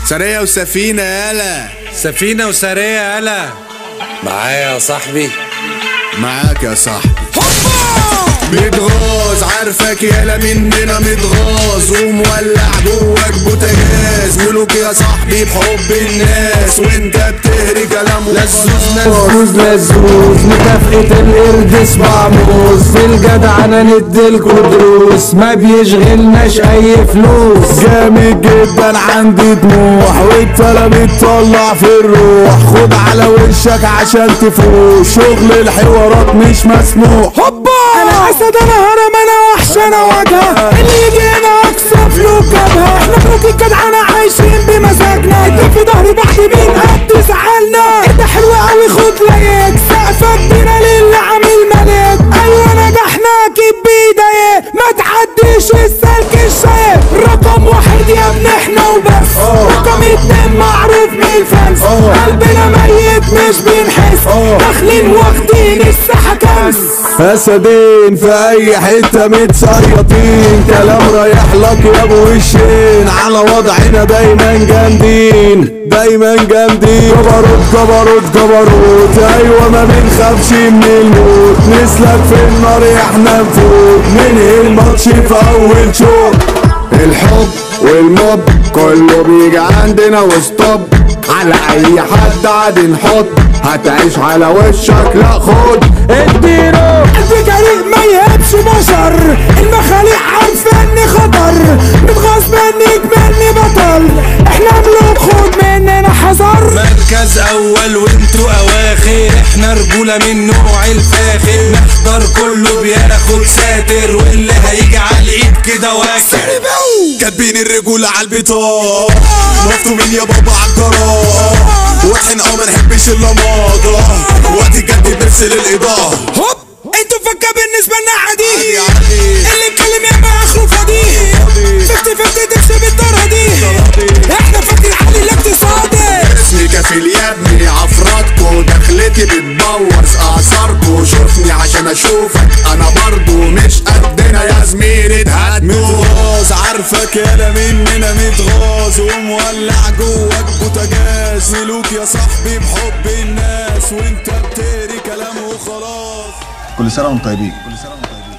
سرية وسفينة يالا سفينة وسرية يلا معايا يا صاحبي معاك يا صاحبي متغاظ عارفك يالا مننا متغاظ ومولع جواك بوتاجاز ملوك يا صاحبي بحب الناس وانت بتهري كلام لزوز فوز لزوز مكافأة القرد اسمع موز في الجدع انا نديلكوا دروس ما بيشغلناش اي فلوس جامد جدا عندي طموح والطلب يتطلع في الروح خد على وشك عشان تفوق شغل الحوارات مش مسموح هوبا انا اسد انا هرم انا وحش انا واجهه اللي يجي هنا اكسر فلوك جبهه احنا فلوك الجدعنة عايشين بمزاجنا انت في ظهر بعض مين قد زعلنا انت حلو قوي خد لايك سقفك بينا للي عامل ملاك ايوه نجحنا اكيد بيدايق ما تعديش السلك الشايب رقم واحد يا ابن احنا وبس رقم اتنين معروف من الفانس قلبنا ميت مش بنحس داخلين واخدين الساحة كنس اسدين في اي حتة متسيطين كلام رايح لك يا ابو وشين على وضعنا دايما جامدين دايما جامدين جبروت جبروت جبروت ايوه ما بنخافش من الموت نسلك في النار احنا نفوت ننهي الماتش في اول شوط الحب والموب كله بيجي عندنا وستوب على اي حد عادي نحط هتعيش على وشك لا خد اديله قلبي جريء ما يهبش بشر المخاليق عارفه اني خطر متغاظ منك مني بطل احنا ملوك خد مننا حذر مركز اول وانتوا اواخر احنا رجولة من نوع الفاخر نحضر كله بياخد ساتر واللي هيجي على الايد كده واكر كاتبين الرجولة على البطاق مفتومين يا بابا على الجرار واحنا اه ما نحبش اللماضة وقت الجد بنرسل الاضاءة هوب انتوا فكه بالنسبه لنا عادي عادي عادي. اللي اتكلم يا ما اخره فاضي ففتي ففتي دبس بالطرة دي احنا فاكر علي الاقتصادي اسمي كفيل يا ابني عفراتكو دخلتي بتبوظ اعصاركو شوفني عشان اشوفك انا برضو مش قدنا يا زميلي اتهدوا متغاظ عارفك يالا مننا متغاظ ومولع جواك بوتاجاز ملوك يا صاحبي بحب الناس وانت بتقري كلام وخلاص كل سنه وانتم طيبين كل سنه وانتم طيبين